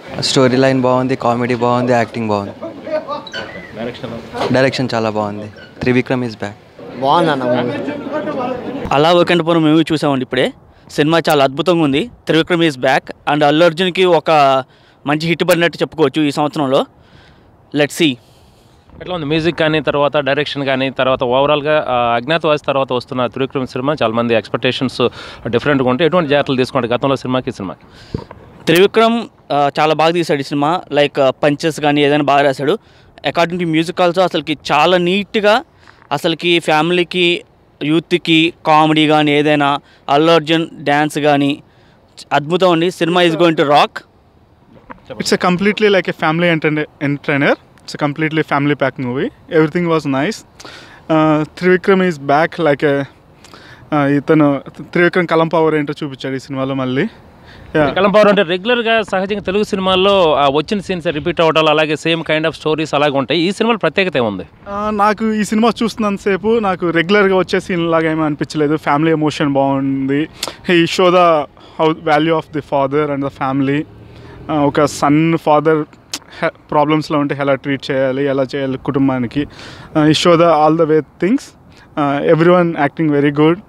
Story line బాగుంది comedy బాగుంది acting బాగుంది డైరెక్షన్ డైరెక్షన్ చాలా బాగుంది త్రివిక్రమ్ ఈజ్ బ్యాక్ బాగుంది అన్న మూవీ అలా వైకుంఠపురం మూవీ చూసామండి ఇప్పుడే సినిమా చాలా అద్భుతంగా ఉంది Trivikram is back and Allu అర్జున్కి ఒక మంచి హిట్ పడినట్టు చెప్పుకోవచ్చు ఈ సంవత్సరంలో లెట్ సి ఎట్లా ఉంది మ్యూజిక్ కానీ తర్వాత డైరెక్షన్ కానీ తర్వాత ఓవరాల్గా ఆ, అజ్ఞాతవాసి తర్వాత వస్తున్న త్రివిక్రమ్ సినిమా చాలా మంది ఎక్స్పెక్టేషన్స్ డిఫరెంట్గా ఉంటాయి ఎటువంటి జాగ్రత్తలు తీసుకోండి గతంలో సినిమాకి ఈ సినిమాకి త్రివిక్రమ్ ఆ, చాలా బాగా తీశాడు ఈ సినిమా లైక్ పంచెస్ కానీ ఏదైనా బాగా రాశాడు అకార్డింగ్ టు మ్యూజిక్ ఆల్సో అసలుకి చాలా నీట్గా అసలుకి ఫ్యామిలీకి యూత్కి కామెడీ కానీ ఏదైనా అల్లు అర్జున్ డ్యాన్స్ కానీ అద్భుతం అండి cinema is going to rock It's a completely like a family entertainer. entertainer. It's a completely family pack movie. Everything was nice. Uh, Trivikram is back like a uh, ఇతను త్రివిక్రమ్ కలం power ఏంటో చూపించాడు ఈ సినిమాలో మళ్ళీ Yeah. కలంపవర్ అంటే రెగ్యులర్గా సహజంగా తెలుగు సినిమాల్లో ఆ వచ్చిన సీన్స్ రిపీట్ అవ్వడాలు అలాగే సేమ్ కైండ్ ఆఫ్ స్టోరీస్ అలాగే ఉంటాయి ఈ సినిమాలో ప్రత్యేకత ఏముంది ఆ, నాకు ఈ సినిమా చూస్తున్నంతసేపు నాకు రెగ్యులర్గా వచ్చే సీన్ లాగా ఏమీ అనిపించలేదు ఫ్యామిలీ ఎమోషన్ బాగుంది ఈ show the how value of the father and the family ఒక సన్ ఫాదర్ ప్రాబ్లమ్స్లో ఉంటే ఎలా ట్రీట్ చేయాలి ఎలా చేయాలి కుటుంబానికి ఈ show the all the way things every one acting very good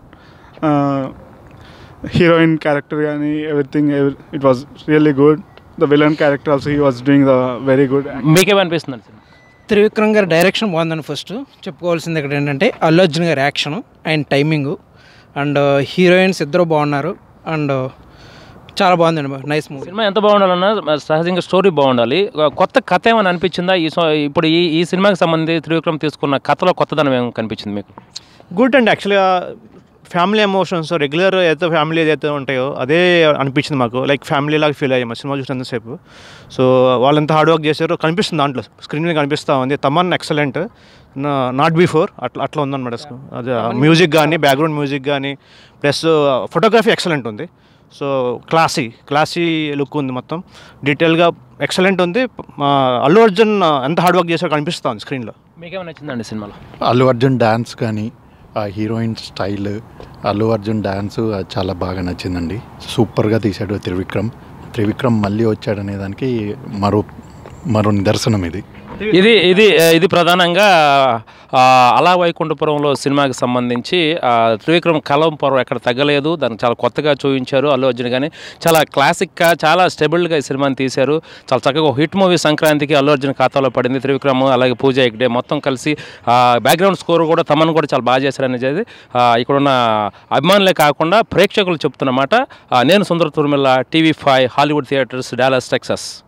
heroine character కానీ everything it was really good the villain character also he was doing the very good మీకేమనిపిస్తుంది సినిమా త్రివిక్రమ్ గారి డైరెక్షన్ బాగుందని first చెప్పుకోవాల్సింది ఇక్కడ ఏంటంటే అల్లు అర్జున్ గారి action and timing and heroines ఇద్దరు బాగున్నారు అండ్ చాలా బాగుందండి నైస్ మూవీ సినిమా ఎంత బాగుండాలన్నా మరి సహజంగా స్టోరీ బాగుండాలి ఒక కొత్త కథ ఏమైనా అనిపించిందా ఈ సో- ఇప్పుడు ఈ ఈ సినిమాకి సంబంధించి త్రివిక్రమ్ తీసుకున్న కథలో కొత్తదనం ఏం కనిపించింది మీకు గుడ్ అండి యాక్చువల్గా ఫ్యామిలీ ఎమోషన్స్ రెగ్యులర్ ఏదైతే ఫ్యామిలీ ఏదైతే ఉంటాయో అదే అనిపించింది మాకు లైక్ ఫ్యామిలీ లాగా ఫీల్ అయ్యాము సినిమా చూసినంతసేపు సో వాళ్ళు ఎంత హార్డ్ వర్క్ చేశారో కనిపిస్తుంది దాంట్లో స్క్రీన్ మీద కనిపిస్తూ ఉంది తమన్ ఎక్సలెంట్ నాట్ బిఫోర్ అట్లా అట్లా ఉందన్నమాట అదే మ్యూజిక్ కానీ బ్యాక్గ్రౌండ్ మ్యూజిక్ కానీ ప్లస్ ఫోటోగ్రఫీ ఎక్సలెంట్ ఉంది సో క్లాసీ క్లాసీ లుక్ ఉంది మొత్తం డీటెయిల్గా ఎక్సలెంట్ ఉంది మా అల్లు అర్జున్ ఎంత హార్డ్ వర్క్ చేశారో కనిపిస్తూ ఉంది స్క్రీన్లో మీకేమైనా నచ్చిందండి సినిమాలో అల్లు అర్జున్ డ్యాన్స్ కానీ ఆ heroine style Allu Arjun dance చాలా బాగా నచ్చిందండి సూపర్గా తీశాడు త్రివిక్రమ్ త్రివిక్రమ్ మళ్ళీ వచ్చాడనే దానికి మరో మరో నిదర్శనం ఇది ఇది ఇది ఇది ప్రధానంగా ఆ, అలా వైకుంఠపురంలో సినిమాకి సంబంధించి ఆ, త్రివిక్రమ్ కలం పొరం ఎక్కడ తగ్గలేదు దాన్ని చాలా కొత్తగా చూపించారు అల్లు అర్జున్ కానీ చాలా క్లాసిక్గా చాలా స్టెబుల్గా ఈ సినిమాని తీశారు చాలా చక్కగా ఒక హిట్ మూవీ సంక్రాంతికి అల్లు అర్జున్ ఖాతాలో పడింది త్రివిక్రమ్ అలాగే పూజ ఎగ్డే మొత్తం కలిసి బ్యాక్గ్రౌండ్ స్కోర్ కూడా తమను కూడా చాలా బాగా చేశారనేది ఆ, ఇక్కడున్న అభిమానులే కాకుండా ప్రేక్షకులు చెప్తున్నమాట ఆ, నేను సుందర తుర్మిల్ల TV five Hollywood theatres Dallas Texas